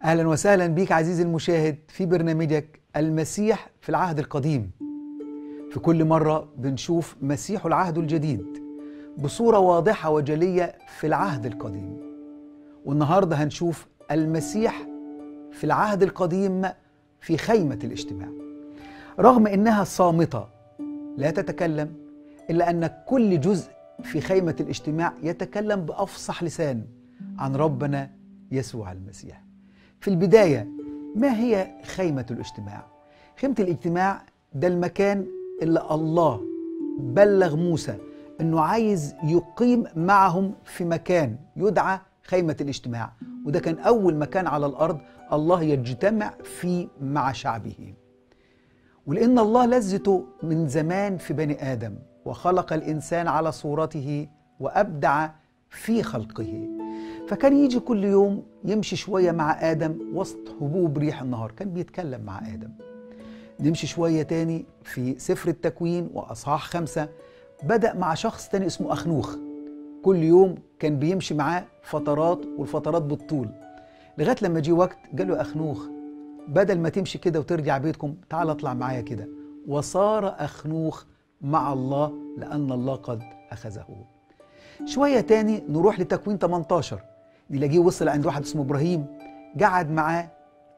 اهلا وسهلا بيك عزيزي المشاهد في برنامجك المسيح في العهد القديم في كل مره بنشوف مسيح العهد الجديد بصوره واضحه وجليه في العهد القديم والنهارده هنشوف المسيح في العهد القديم في خيمه الاجتماع رغم انها صامته لا تتكلم الا ان كل جزء في خيمه الاجتماع يتكلم بافصح لسان عن ربنا يسوع المسيح في البدايه ما هي خيمه الاجتماع خيمه الاجتماع ده المكان اللي الله بلغ موسى انه عايز يقيم معهم في مكان يدعى خيمه الاجتماع وده كان اول مكان على الارض الله يجتمع فيه مع شعبه ولان الله لذته من زمان في بني ادم وخلق الانسان على صورته وابدع في خلقه فكان يجي كل يوم يمشي شويه مع ادم وسط هبوب ريح النهار كان بيتكلم مع ادم نمشي شويه تاني في سفر التكوين واصحاح خمسه بدا مع شخص تاني اسمه اخنوخ كل يوم كان بيمشي معاه فترات والفترات بالطول لغايه لما جه وقت قال له اخنوخ بدل ما تمشي كده وترجع بيتكم تعال اطلع معايا كده وصار اخنوخ مع الله لان الله قد اخذه شويه تاني نروح لتكوين 18 نلاقيه وصل عند واحد اسمه ابراهيم قعد معاه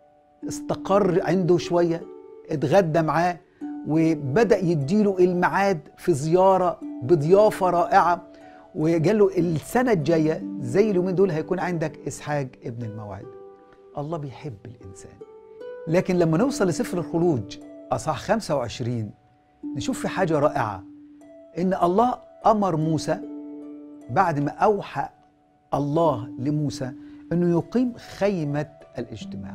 استقر عنده شويه اتغدى معاه وبدا يديله الميعاد في زياره بضيافه رائعه وقال له السنه الجايه زي اليومين دول هيكون عندك اسحاق ابن الموعد الله بيحب الانسان لكن لما نوصل لسفر الخروج اصح 25 نشوف في حاجه رائعه ان الله امر موسى بعد ما اوحى الله لموسى انه يقيم خيمه الاجتماع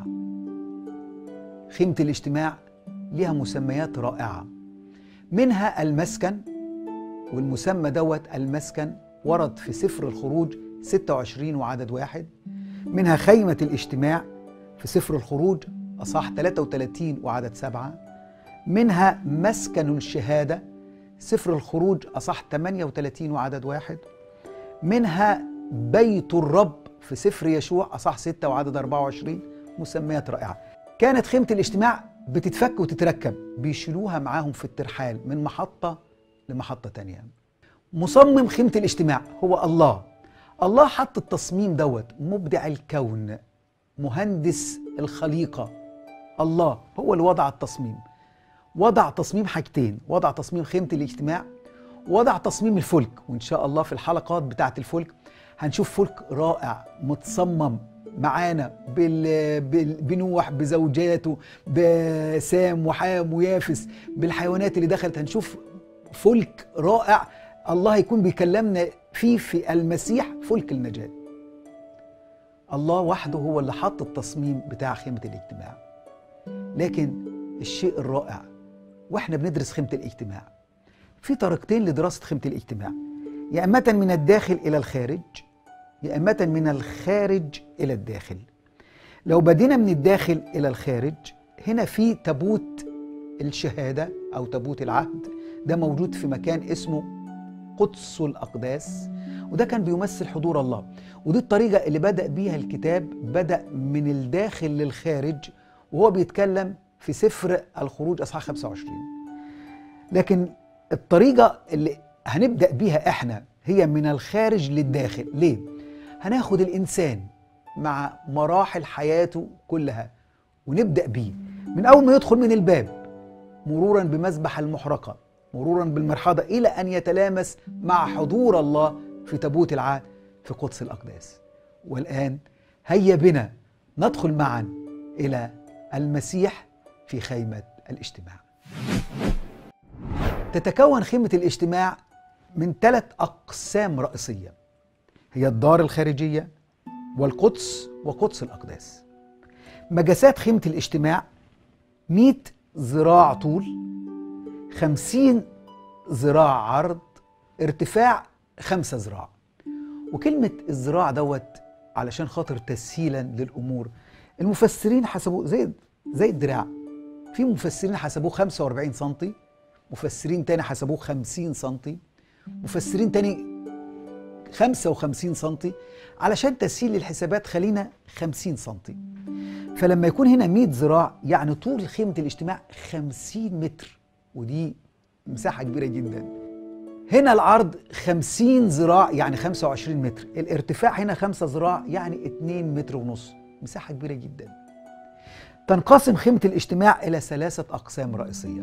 خيمه الاجتماع لها مسميات رائعه منها المسكن والمسمى دوت المسكن ورد في سفر الخروج 26 وعدد واحد منها خيمة الاجتماع في سفر الخروج أصح 33 وعدد سبعة منها مسكن الشهادة سفر الخروج أصح 38 وعدد واحد منها بيت الرب في سفر يشوع أصح 6 وعدد 24 مسميات رائعة كانت خيمة الاجتماع بتتفك وتتركب بيشيلوها معاهم في الترحال من محطة لمحطة تانية مصمم خيمة الاجتماع هو الله الله حط التصميم دوت مبدع الكون مهندس الخليقة الله هو اللي وضع التصميم وضع تصميم حاجتين وضع تصميم خيمة الاجتماع وضع تصميم الفلك وإن شاء الله في الحلقات بتاعة الفلك هنشوف فلك رائع متصمم معانا بال... بال... بنوح بزوجاته بسام وحام ويافس بالحيوانات اللي دخلت هنشوف فلك رائع الله يكون بيكلمنا فيه في المسيح فلك النجاة الله وحده هو اللي حط التصميم بتاع خيمة الاجتماع لكن الشيء الرائع واحنا بندرس خيمة الاجتماع في طريقتين لدراسة خيمة الاجتماع يا إما من الداخل إلى الخارج يا إما من الخارج إلى الداخل لو بدينا من الداخل إلى الخارج هنا في تابوت الشهادة أو تابوت العهد ده موجود في مكان اسمه قدس الأقداس وده كان بيمثل حضور الله ودي الطريقة اللي بدأ بيها الكتاب بدأ من الداخل للخارج وهو بيتكلم في سفر الخروج أصحاح 25 لكن الطريقة اللي هنبدأ بيها إحنا هي من الخارج للداخل ليه؟ هناخد الإنسان مع مراحل حياته كلها ونبدأ بيه من أول ما يدخل من الباب مرورا بمذبح المحرقة مرورا بالمرحاضة إلى أن يتلامس مع حضور الله في تابوت العهد في قدس الأقداس والآن هيا بنا ندخل معا إلى المسيح في خيمة الاجتماع تتكون خيمة الاجتماع من ثلاث أقسام رئيسية هي الدار الخارجية والقدس وقدس الأقداس مجاسات خيمة الاجتماع 100 ذراع طول 50 ذراع عرض ارتفاع 5 ذراع وكلمة الذراع دوت علشان خاطر تسهيلا للأمور المفسرين حسبوه زي زي الدراع في مفسرين حسبوه 45 سنتي مفسرين تاني حسبوه 50 سنتي مفسرين تاني 55 سنتي علشان تسهيل الحسابات خلينا 50 سنتي فلما يكون هنا 100 ذراع يعني طول خيمة الاجتماع 50 متر ودي مساحة كبيرة جدا هنا العرض 50 ذراع يعني 25 متر الارتفاع هنا 5 ذراع يعني 2 متر ونص مساحة كبيرة جدا تنقسم خيمة الاجتماع إلى ثلاثة أقسام رئيسية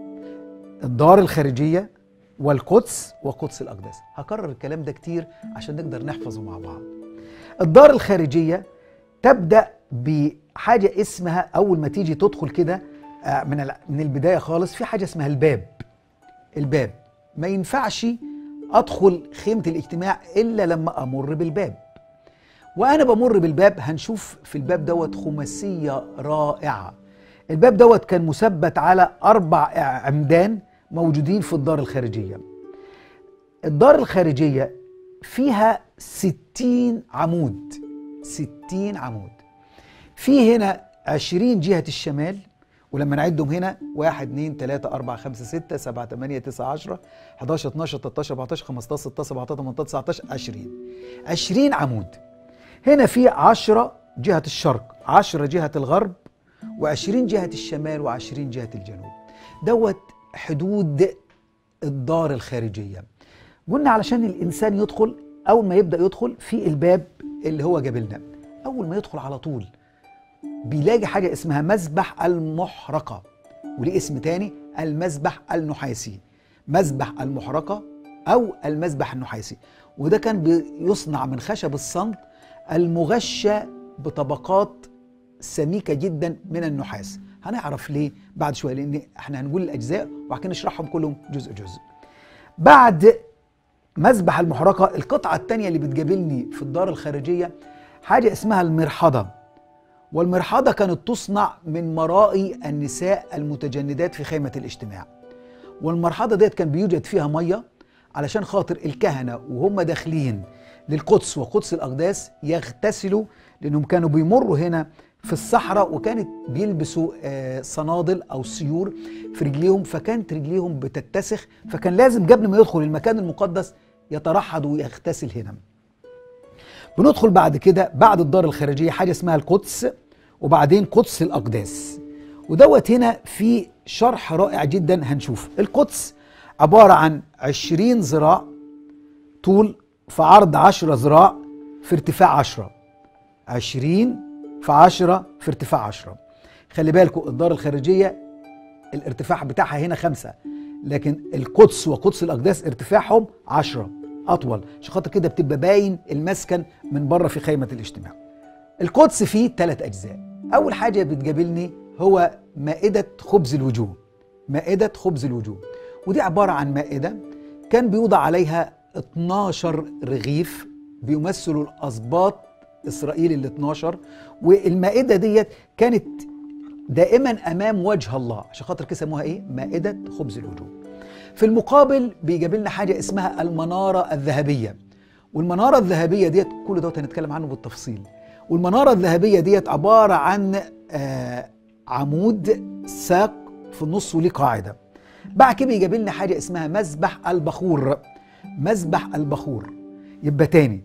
الدار الخارجية والقدس وقدس الأقداس هكرر الكلام ده كتير عشان نقدر نحفظه مع بعض الدار الخارجية تبدأ بحاجة اسمها أول ما تيجي تدخل كده آه، من ال- من البداية خالص في حاجة اسمها الباب الباب ما ينفعش أدخل خيمة الاجتماع إلا لما أمر بالباب وانا بمر بالباب هنشوف في الباب دوت خماسيه رائعه الباب دوت كان مثبت على اربع عمدان موجودين في الدار الخارجيه الدار الخارجيه فيها ستين عمود ستين عمود في هنا عشرين جهة الشمال ولما نعدهم هنا واحد اتنين تلاتة أربعة خمسة ستة سبعة تمانية تسعة عشرة حداشر اتناشر تلاتاشر أربعتاشر خمستاشر ستاشر سبعتاشر تمنتاشر تسعتاشر عشرين عشرين عمود هنا في عشرة جهة الشرق عشرة جهة الغرب وعشرين جهة الشمال وعشرين جهة الجنوب دوت حدود الدار الخارجية قلنا علشان الإنسان يدخل أول ما يبدأ يدخل في الباب اللي هو جابلنا أول ما يدخل على طول بيلاقي حاجة اسمها مذبح المحرقة وليه اسم تاني المذبح النحاسي مذبح المحرقة أو المذبح النحاسي وده كان بيصنع من خشب الصمت المغشى بطبقات سميكة جدا من النحاس هنعرف ليه بعد شوية لأن احنا هنقول الأجزاء وبعدين نشرحهم كلهم جزء جزء بعد مذبح المحرقة القطعة التانية اللي بتقابلني في الدار الخارجية حاجة اسمها المرحضة والمرحضة كانت تصنع من مرائي النساء المتجندات في خيمة الاجتماع والمرحضة ديت كان بيوجد فيها مية علشان خاطر الكهنة وهم داخلين للقدس وقدس الأقداس يغتسلوا لأنهم كانوا بيمروا هنا في الصحراء وكانت بيلبسوا آه، صنادل أو سيور في رجليهم فكانت رجليهم بتتسخ فكان لازم قبل ما يدخل المكان المقدس يترحض ويغتسل هنا بندخل بعد كده بعد الدار الخارجية حاجة اسمها القدس وبعدين قدس الأقداس ودوت هنا في شرح رائع جدا هنشوف القدس عبارة عن عشرين ذراع طول في عرض عشرة ذراع في ارتفاع عشرة عشرين في عشرة في ارتفاع عشرة خلي بالكم الدار الخارجية الارتفاع بتاعها هنا خمسة لكن القدس وقدس الأقداس ارتفاعهم عشرة أطول عشان خاطر كده بتبقى باين المسكن من بره في خيمة الاجتماع القدس فيه ثلاث أجزاء أول حاجة بتقابلني هو مائدة خبز الوجوه مائدة خبز الوجوه ودي عبارة عن مائدة كان بيوضع عليها 12 رغيف بيمثلوا الأسباط إسرائيل ال 12 والمائدة ديت كانت دائما أمام وجه الله عشان خاطر كده سموها إيه؟ مائدة خبز الوجوه في المقابل بيجاب لنا حاجة اسمها المنارة الذهبية والمنارة الذهبية ديت كل دوت هنتكلم عنه بالتفصيل والمنارة الذهبية ديت عبارة عن آه عمود ساق في النص وليه قاعدة بعد كده بيجاب لنا حاجة اسمها مذبح البخور مذبح البخور يبقى تاني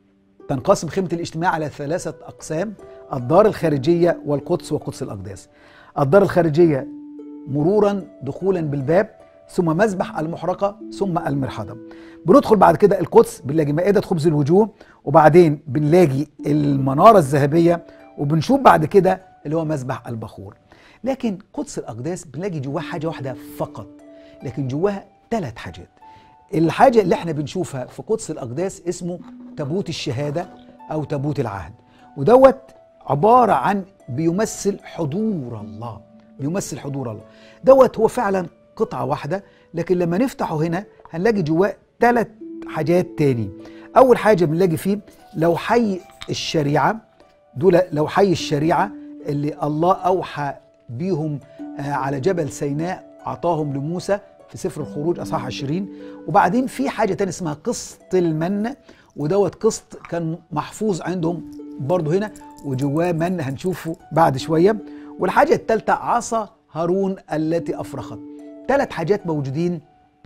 تنقسم خيمة الاجتماع على ثلاثة أقسام الدار الخارجية والقدس وقدس الأقداس الدار الخارجية مرورا دخولا بالباب ثم مذبح المحرقة ثم المرحضة بندخل بعد كده القدس بنلاقي مائدة خبز الوجوه وبعدين بنلاقي المنارة الذهبية وبنشوف بعد كده اللي هو مذبح البخور لكن قدس الأقداس بنلاقي جواها حاجة واحدة فقط لكن جواها ثلاث حاجات الحاجة اللي احنا بنشوفها في قدس الأقداس اسمه تابوت الشهادة أو تابوت العهد ودوت عبارة عن بيمثل حضور الله بيمثل حضور الله دوت هو فعلا قطعة واحدة لكن لما نفتحه هنا هنلاقي جواه ثلاث حاجات تاني أول حاجة بنلاقي فيه لوحي الشريعة دول لوحي الشريعة اللي الله أوحى بيهم آه، على جبل سيناء عطاهم لموسى في سفر الخروج اصحاح 20 وبعدين في حاجه تانية اسمها قسط المن ودوت قسط كان محفوظ عندهم برضه هنا وجواه من هنشوفه بعد شويه والحاجه الثالثه عصا هارون التي افرخت ثلاث حاجات موجودين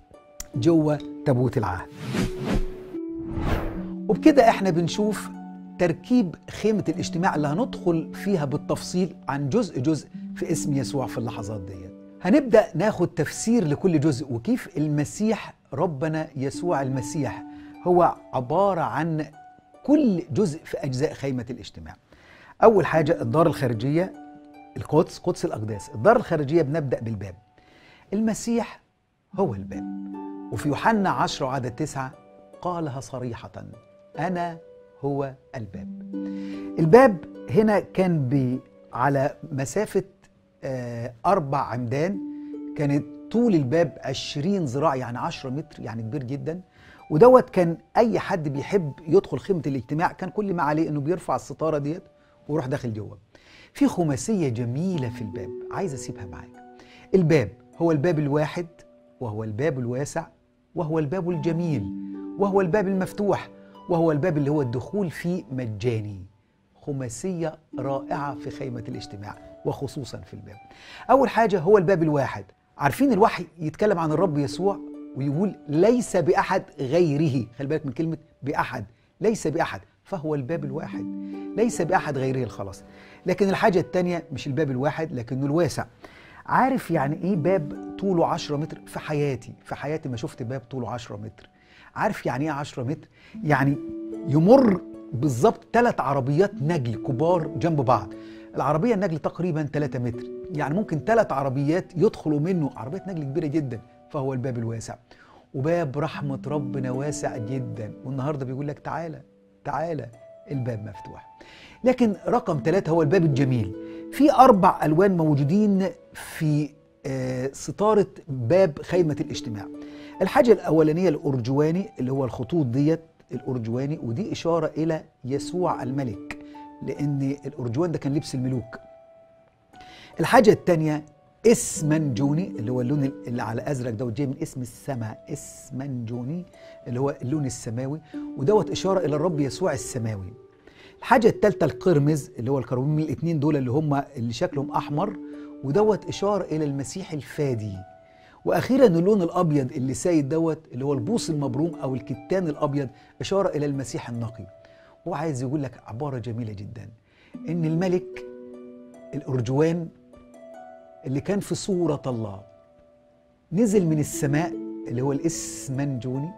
جوه تابوت العهد وبكده احنا بنشوف تركيب خيمة الاجتماع اللي هندخل فيها بالتفصيل عن جزء جزء في اسم يسوع في اللحظات دي هنبدأ ناخد تفسير لكل جزء وكيف المسيح ربنا يسوع المسيح هو عبارة عن كل جزء في أجزاء خيمة الاجتماع أول حاجة الدار الخارجية القدس قدس الأقداس الدار الخارجية بنبدأ بالباب المسيح هو الباب وفي يوحنا 10 وعدد تسعة قالها صريحة أنا هو الباب الباب هنا كان بي على مسافة آه، أربع عمدان كانت طول الباب 20 ذراع يعني 10 متر يعني كبير جدا ودوت كان أي حد بيحب يدخل خيمة الاجتماع كان كل ما عليه إنه بيرفع الستارة ديت ويروح داخل جوه في خماسية جميلة في الباب عايز أسيبها معاك الباب هو الباب الواحد وهو الباب الواسع وهو الباب الجميل وهو الباب المفتوح وهو الباب اللي هو الدخول فيه مجاني خماسية رائعة في خيمة الاجتماع وخصوصا في الباب أول حاجة هو الباب الواحد عارفين الوحي يتكلم عن الرب يسوع ويقول ليس بأحد غيره خلي بالك من كلمة بأحد ليس بأحد فهو الباب الواحد ليس بأحد غيره الخلاص لكن الحاجة التانية مش الباب الواحد لكنه الواسع عارف يعني ايه باب طوله 10 متر في حياتي في حياتي ما شفت باب طوله 10 متر عارف يعني ايه 10 متر يعني يمر بالظبط ثلاث عربيات نجل كبار جنب بعض العربيه النجل تقريبا 3 متر يعني ممكن ثلاث عربيات يدخلوا منه عربيه نجل كبيره جدا فهو الباب الواسع وباب رحمه ربنا واسع جدا والنهارده بيقول لك تعالى تعالى الباب مفتوح لكن رقم ثلاثة هو الباب الجميل في أربع ألوان موجودين في آه، ستارة باب خيمة الاجتماع الحاجة الأولانية الأرجواني اللي هو الخطوط ديت الأرجواني ودي إشارة إلى يسوع الملك لأن الأرجوان ده كان لبس الملوك الحاجة الثانية اسمنجوني اللي هو اللون اللي على ازرق دوت جاي من اسم السماء اسمنجوني اللي هو اللون السماوي ودوت اشاره الى الرب يسوع السماوي الحاجه الثالثه القرمز اللي هو الكرومين الاثنين دول اللي هم اللي شكلهم احمر ودوت اشاره الى المسيح الفادي واخيرا اللون الابيض اللي سايد دوت اللي هو البوص المبروم او الكتان الابيض اشاره الى المسيح النقي هو عايز يقول لك عباره جميله جدا ان الملك الارجوان اللي كان في صورة الله نزل من السماء اللي هو الإسمنجوني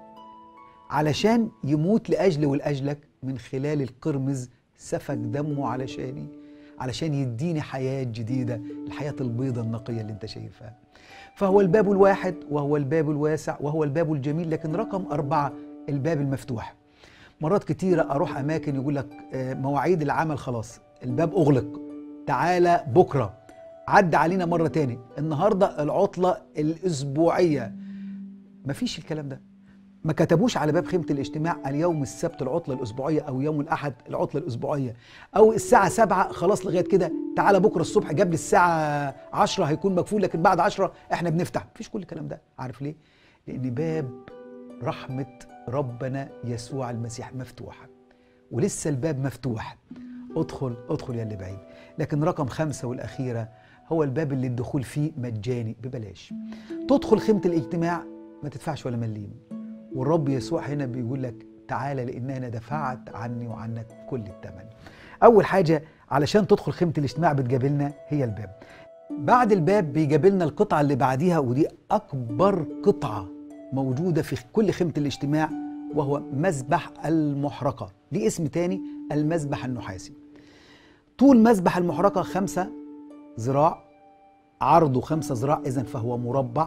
علشان يموت لأجل ولأجلك من خلال القرمز سفك دمه علشاني علشان يديني حياة جديدة الحياة البيضة النقية اللي انت شايفها فهو الباب الواحد وهو الباب الواسع وهو الباب الجميل لكن رقم أربعة الباب المفتوح مرات كتيرة أروح أماكن يقول لك آه، مواعيد العمل خلاص الباب أغلق تعالى بكرة عدى علينا مرة تاني النهاردة العطلة الأسبوعية مفيش الكلام ده ما كتبوش على باب خيمة الاجتماع اليوم السبت العطلة الأسبوعية أو يوم الأحد العطلة الأسبوعية أو الساعة سبعة خلاص لغاية كده تعالى بكرة الصبح جاب لي الساعة عشرة هيكون مقفول لكن بعد عشرة إحنا بنفتح مفيش كل الكلام ده عارف ليه؟ لأن باب رحمة ربنا يسوع المسيح مفتوحة ولسه الباب مفتوح ادخل ادخل يا اللي بعيد لكن رقم خمسة والأخيرة هو الباب اللي الدخول فيه مجاني ببلاش تدخل خيمة الاجتماع ما تدفعش ولا مليم والرب يسوع هنا بيقول لك تعالى لأن أنا دفعت عني وعنك كل الثمن أول حاجة علشان تدخل خيمة الاجتماع بتجابلنا هي الباب بعد الباب بيجابلنا القطعة اللي بعديها ودي أكبر قطعة موجودة في كل خيمة الاجتماع وهو مذبح المحرقة ليه اسم تاني المذبح النحاسي طول مذبح المحرقة خمسة ذراع عرضه خمسة ذراع إذا فهو مربع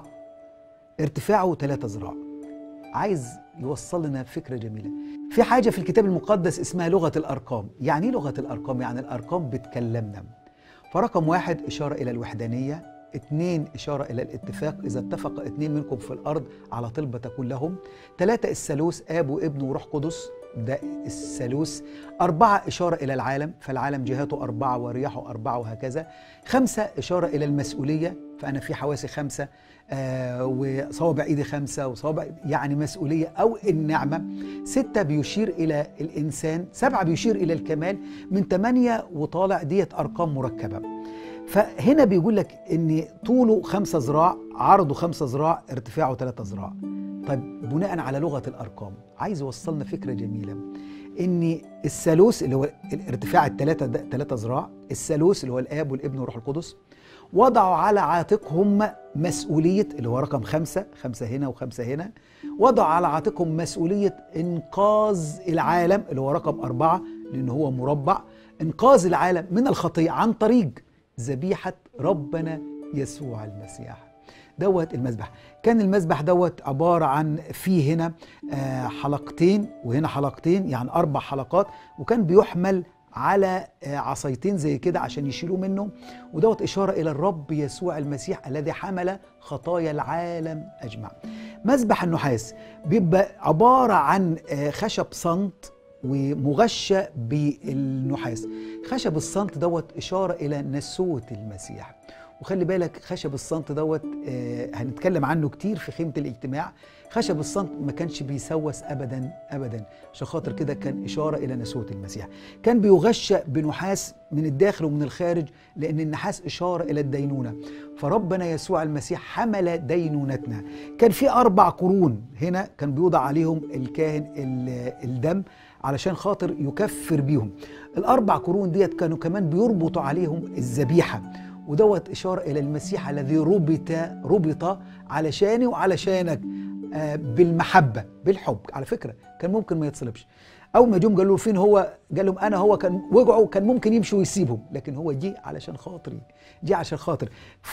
ارتفاعه ثلاثة ذراع عايز يوصل لنا فكرة جميلة في حاجة في الكتاب المقدس اسمها لغة الأرقام يعني إيه لغة الأرقام؟ يعني الأرقام بتكلمنا فرقم واحد إشارة إلى الوحدانية اثنين إشارة إلى الاتفاق إذا اتفق اثنين منكم في الأرض على طلبة تكون لهم ثلاثة الثالوث آب وابن وروح قدس ده الثالوث أربعة إشارة إلى العالم فالعالم جهاته أربعة ورياحه أربعة وهكذا خمسة إشارة إلى المسؤولية فأنا في حواسي خمسة آه وصوابع إيدي خمسة وصوابع يعني مسؤولية أو النعمة ستة بيشير إلى الإنسان سبعة بيشير إلى الكمال من ثمانية وطالع ديت أرقام مركبة فهنا بيقول لك ان طوله خمسة ذراع عرضه خمسة ذراع ارتفاعه ثلاثة ذراع طيب بناء على لغة الأرقام عايز يوصلنا فكرة جميلة ان الثالوث اللي هو الارتفاع الثلاثه ده ثلاثه ذراع الثالوث اللي هو الاب والابن والروح القدس وضعوا على عاتقهم مسؤوليه اللي هو رقم خمسه خمسه هنا وخمسه هنا وضعوا على عاتقهم مسؤوليه انقاذ العالم اللي هو رقم اربعه لان هو مربع انقاذ العالم من الخطيه عن طريق ذبيحه ربنا يسوع المسيح دوت المذبح كان المذبح دوت عبارة عن فيه هنا آه، حلقتين وهنا حلقتين يعني أربع حلقات وكان بيحمل على آه، عصايتين زي كده عشان يشيلوا منه ودوت إشارة إلى الرب يسوع المسيح الذي حمل خطايا العالم أجمع مذبح النحاس بيبقى عبارة عن آه، خشب صمت ومغشى بالنحاس خشب الصمت دوت إشارة إلى نسوة المسيح وخلي بالك خشب الصمت دوت آه هنتكلم عنه كتير في خيمه الاجتماع خشب الصمت ما كانش بيسوس ابدا ابدا عشان خاطر كده كان اشاره الى نسوه المسيح كان بيغشى بنحاس من الداخل ومن الخارج لان النحاس اشاره الى الدينونه فربنا يسوع المسيح حمل دينونتنا كان في اربع قرون هنا كان بيوضع عليهم الكاهن الدم علشان خاطر يكفر بيهم الاربع قرون ديت كانوا كمان بيربطوا عليهم الذبيحه ودوت إشارة إلى المسيح الذي ربط ربط علشاني وعلشانك آه، بالمحبة بالحب على فكرة كان ممكن ما يتصلبش أول ما جم قالوا له فين هو قال لهم أنا هو كان وجعوا كان ممكن يمشي ويسيبهم لكن هو جه علشان خاطري جه عشان خاطر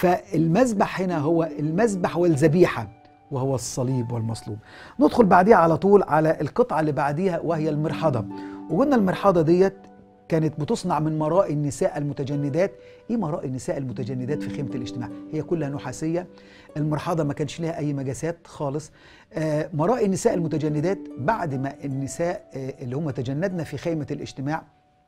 فالمذبح هنا هو المذبح والذبيحة وهو الصليب والمصلوب ندخل بعديها على طول على القطعة اللي بعديها وهي المرحضة وقلنا المرحضة ديت كانت بتصنع من مراء النساء المتجندات ايه مراء النساء المتجندات في خيمه الاجتماع هي كلها نحاسيه المرحاضه ما كانش لها اي مجاسات خالص آه مراء النساء المتجندات بعد ما النساء آه اللي هم تجندنا في خيمه الاجتماع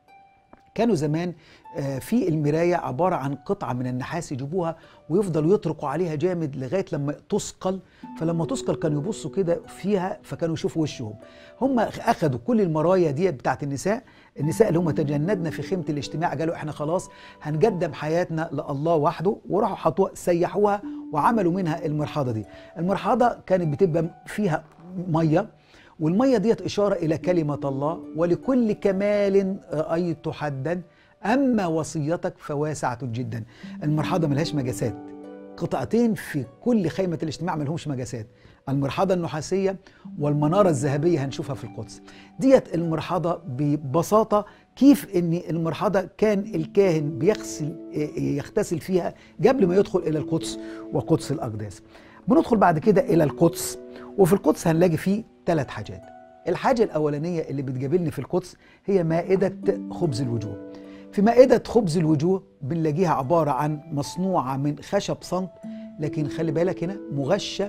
كانوا زمان آه، في المراية عبارة عن قطعة من النحاس يجيبوها ويفضلوا يطرقوا عليها جامد لغاية لما تثقل فلما تثقل كانوا يبصوا كده فيها فكانوا يشوفوا وشهم هم أخذوا كل المرايا دي بتاعت النساء النساء اللي هم تجندنا في خيمة الاجتماع قالوا احنا خلاص هنقدم حياتنا لله وحده وراحوا حطوها سيحوها وعملوا منها المرحاضة دي المرحاضة كانت بتبقى فيها ميه والمية ديت إشارة إلى كلمة الله ولكل كمال رأيت حدا أما وصيتك فواسعة جدا المرحاضة ملهاش مجاسات قطعتين في كل خيمة الاجتماع ملهمش مجاسات المرحاضة النحاسية والمنارة الذهبية هنشوفها في القدس ديت المرحاضة ببساطة كيف ان المرحاضة كان الكاهن بيغسل يغتسل فيها قبل ما يدخل الى القدس وقدس الاقداس بندخل بعد كده الى القدس وفي القدس هنلاقي فيه ثلاث حاجات الحاجة الأولانية اللي بتجابلني في القدس هي مائدة خبز الوجوه في مائدة خبز الوجوه بنلاقيها عبارة عن مصنوعة من خشب صمت لكن خلي بالك هنا مغشة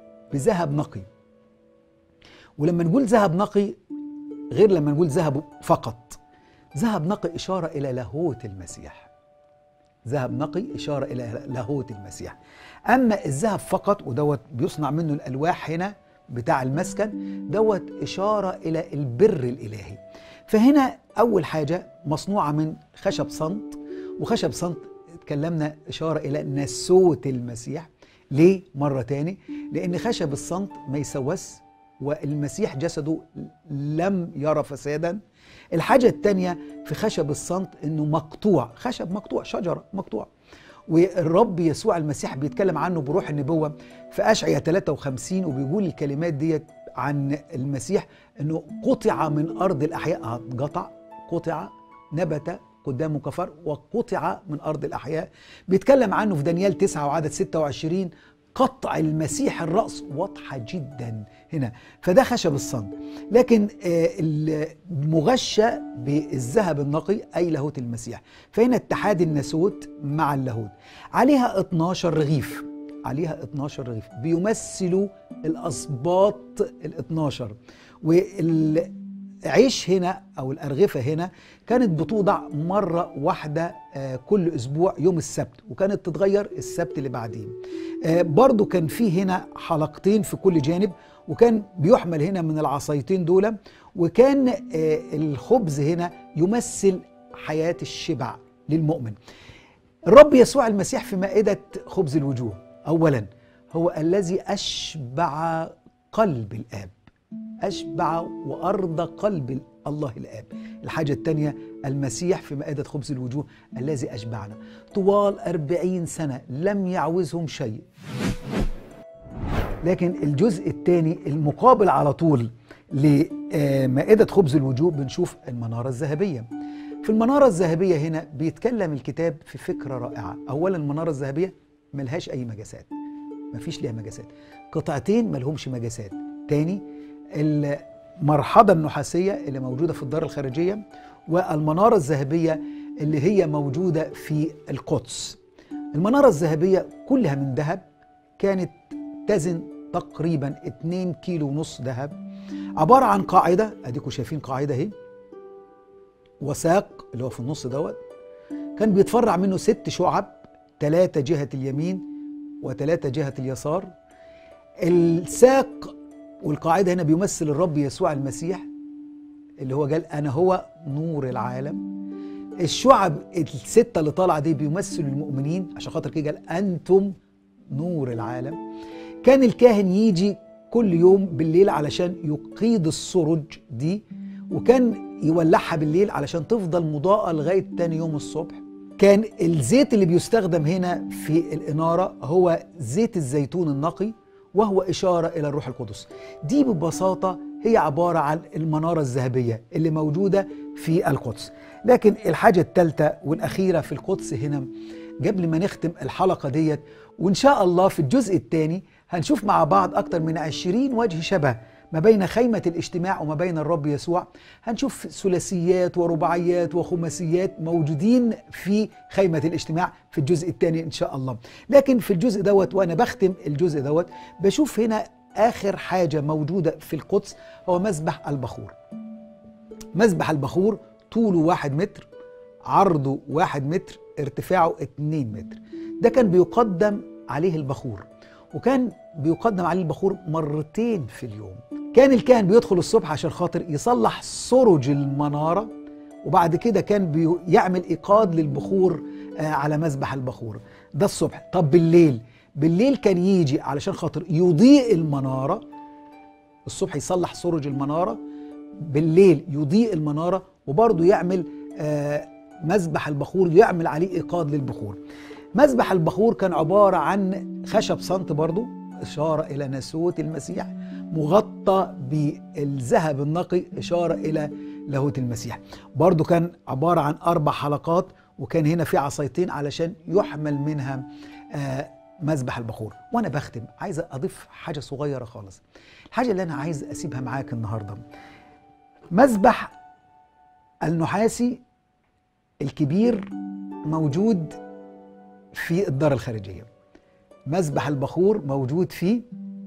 بذهب نقي ولما نقول ذهب نقي غير لما نقول ذهب فقط ذهب نقي إشارة إلى لاهوت المسيح ذهب نقي إشارة إلى لاهوت المسيح أما الذهب فقط ودوت بيصنع منه الألواح هنا بتاع المسكن دوت إشارة إلى البر الإلهي فهنا أول حاجة مصنوعة من خشب صمت وخشب صمت اتكلمنا إشارة إلى نسوة المسيح ليه مرة تاني لأن خشب الصمت ما يسوس والمسيح جسده لم يرى فسادا الحاجة التانية في خشب الصمت انه مقطوع خشب مقطوع شجرة مقطوع والرب يسوع المسيح بيتكلم عنه بروح النبوة في أشعية 53 وبيقول الكلمات ديت عن المسيح انه قطع من ارض الاحياء قطع قطع نبت قدامه كفر وقطع من ارض الاحياء بيتكلم عنه في دانيال 9 وعدد 26 قطع المسيح الرأس واضحة جدا هنا فده خشب الصند لكن آه، المغشى بالذهب النقي أي لاهوت المسيح فهنا اتحاد الناسوت مع اللاهوت عليها 12 رغيف عليها 12 رغيف بيمثلوا الأسباط ال 12 وال عيش هنا او الارغفه هنا كانت بتوضع مره واحده آه، كل اسبوع يوم السبت وكانت تتغير السبت اللي بعديه آه، برضو كان في هنا حلقتين في كل جانب وكان بيحمل هنا من العصايتين دول وكان آه، الخبز هنا يمثل حياه الشبع للمؤمن الرب يسوع المسيح في مائده خبز الوجوه اولا هو الذي اشبع قلب الاب أشبع وأرضى قلب الله الآب الحاجة الثانية المسيح في مائدة خبز الوجوه الذي أشبعنا طوال أربعين سنة لم يعوزهم شيء لكن الجزء الثاني المقابل على طول لمائدة خبز الوجوه بنشوف المنارة الذهبية في المنارة الذهبية هنا بيتكلم الكتاب في فكرة رائعة أولا المنارة الذهبية ملهاش أي مجاسات مفيش ليها مجاسات قطعتين ملهمش مجاسات تاني المرحضة النحاسية اللي موجودة في الدار الخارجية والمنارة الذهبية اللي هي موجودة في القدس المنارة الذهبية كلها من ذهب كانت تزن تقريبا 2 كيلو ونص ذهب عبارة عن قاعدة اديكم شايفين قاعدة اهي وساق اللي هو في النص دوت كان بيتفرع منه ست شعب ثلاثة جهة اليمين وثلاثة جهة اليسار الساق والقاعدة هنا بيمثل الرب يسوع المسيح اللي هو قال أنا هو نور العالم الشعب الستة اللي طالعة دي بيمثلوا المؤمنين عشان خاطر كده قال أنتم نور العالم كان الكاهن يجي كل يوم بالليل علشان يقيد السرج دي وكان يولعها بالليل علشان تفضل مضاءة لغاية تاني يوم الصبح كان الزيت اللي بيستخدم هنا في الإنارة هو زيت الزيتون النقي وهو إشارة إلى الروح القدس دي ببساطة هي عبارة عن المنارة الذهبية اللي موجودة في القدس لكن الحاجة الثالثة والأخيرة في القدس هنا قبل ما نختم الحلقة ديت وإن شاء الله في الجزء الثاني هنشوف مع بعض أكتر من عشرين وجه شبه ما بين خيمة الاجتماع وما بين الرب يسوع هنشوف ثلاثيات ورباعيات وخماسيات موجودين في خيمة الاجتماع في الجزء الثاني إن شاء الله لكن في الجزء دوت وأنا بختم الجزء دوت بشوف هنا آخر حاجة موجودة في القدس هو مذبح البخور مذبح البخور طوله واحد متر عرضه واحد متر ارتفاعه اتنين متر ده كان بيقدم عليه البخور وكان بيقدم عليه البخور مرتين في اليوم كان الكاهن بيدخل الصبح عشان خاطر يصلح سرج المنارة وبعد كده كان بيعمل إيقاد للبخور على مذبح البخور ده الصبح طب بالليل بالليل كان يجي علشان خاطر يضيء المنارة الصبح يصلح سرج المنارة بالليل يضيء المنارة وبرضه يعمل مذبح البخور يعمل عليه إيقاد للبخور مذبح البخور كان عبارة عن خشب صنت برضه إشارة إلى ناسوت المسيح مغطى بالذهب النقي إشارة إلى لاهوت المسيح برضو كان عبارة عن أربع حلقات وكان هنا في عصايتين علشان يحمل منها آه مذبح البخور وأنا بختم عايز أضيف حاجة صغيرة خالص الحاجة اللي أنا عايز أسيبها معاك النهاردة مذبح النحاسي الكبير موجود في الدار الخارجية مذبح البخور موجود في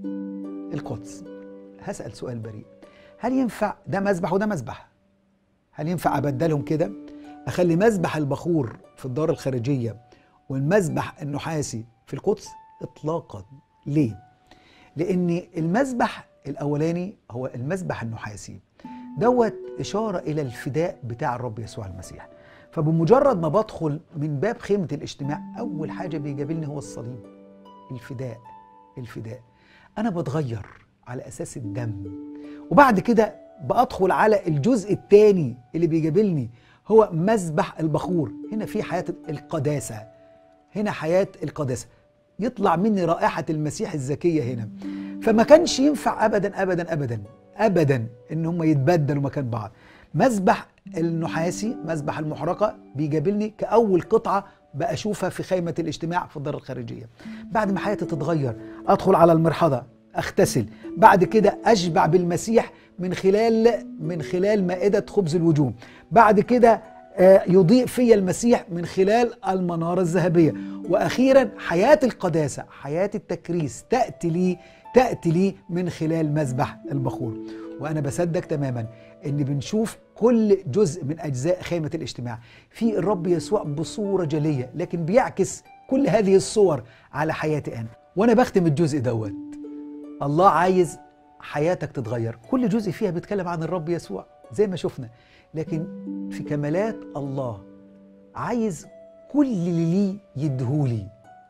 القدس هسأل سؤال بريء هل ينفع ده مذبح وده مذبح هل ينفع أبدلهم كده أخلي مذبح البخور في الدار الخارجية والمذبح النحاسي في القدس إطلاقا ليه؟ لأن المذبح الأولاني هو المذبح النحاسي دوت إشارة إلى الفداء بتاع الرب يسوع المسيح فبمجرد ما بدخل من باب خيمة الاجتماع أول حاجة بيقابلني هو الصليب الفداء الفداء أنا بتغير على أساس الدم وبعد كده بدخل على الجزء الثاني اللي بيقابلني هو مذبح البخور هنا في حياة القداسة هنا حياة القداسة يطلع مني رائحة المسيح الزكية هنا فما كانش ينفع أبدا أبدا أبدا أبدا إن هم يتبدلوا مكان بعض مذبح النحاسي مذبح المحرقة بيقابلني كأول قطعة بأشوفها في خيمة الاجتماع في الدار الخارجية بعد ما حياتي تتغير أدخل على المرحضة أغتسل بعد كده أشبع بالمسيح من خلال من خلال مائدة خبز الوجوه بعد كده يضيء في المسيح من خلال المنارة الذهبية وأخيرا حياة القداسة حياة التكريس تأتي لي تأتي لي من خلال مذبح البخور وأنا بصدق تماما إن بنشوف كل جزء من أجزاء خيمة الاجتماع في الرب يسوع بصورة جلية لكن بيعكس كل هذه الصور على حياتي أنا وأنا بختم الجزء دوت الله عايز حياتك تتغير كل جزء فيها بيتكلم عن الرب يسوع زي ما شفنا لكن في كمالات الله عايز كل اللي ليه يدهولي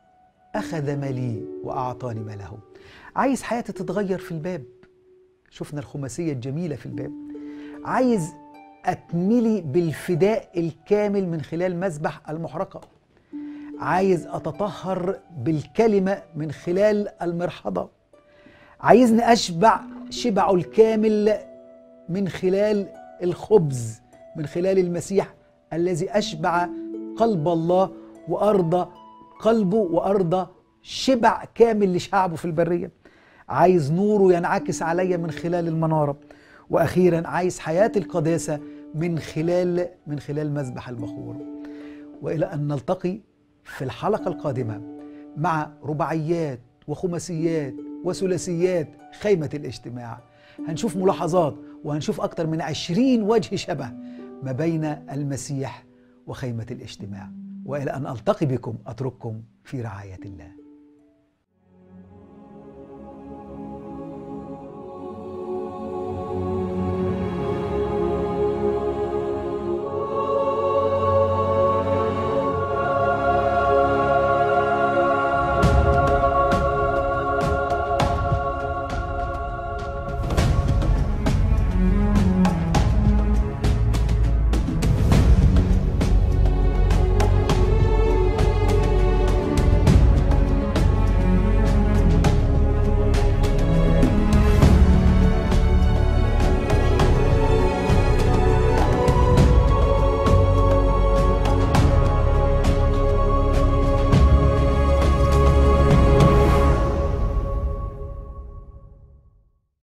أخذ ما لي وأعطاني ما له عايز حياتي تتغير في الباب شفنا الخماسية الجميلة في الباب عايز أتملي بالفداء الكامل من خلال مذبح المحرقة عايز أتطهر بالكلمة من خلال المرحضة عايزني أشبع شبعه الكامل من خلال الخبز من خلال المسيح الذي أشبع قلب الله وأرضى قلبه وأرضى شبع كامل لشعبه في البرية عايز نوره ينعكس عليا من خلال المنارة وأخيرا عايز حياة القداسة من خلال من خلال مذبح البخور وإلى أن نلتقي في الحلقة القادمة مع رباعيات وخماسيات وثلاثيات خيمة الاجتماع هنشوف ملاحظات وهنشوف أكثر من عشرين وجه شبه ما بين المسيح وخيمة الاجتماع وإلى أن ألتقي بكم أترككم في رعاية الله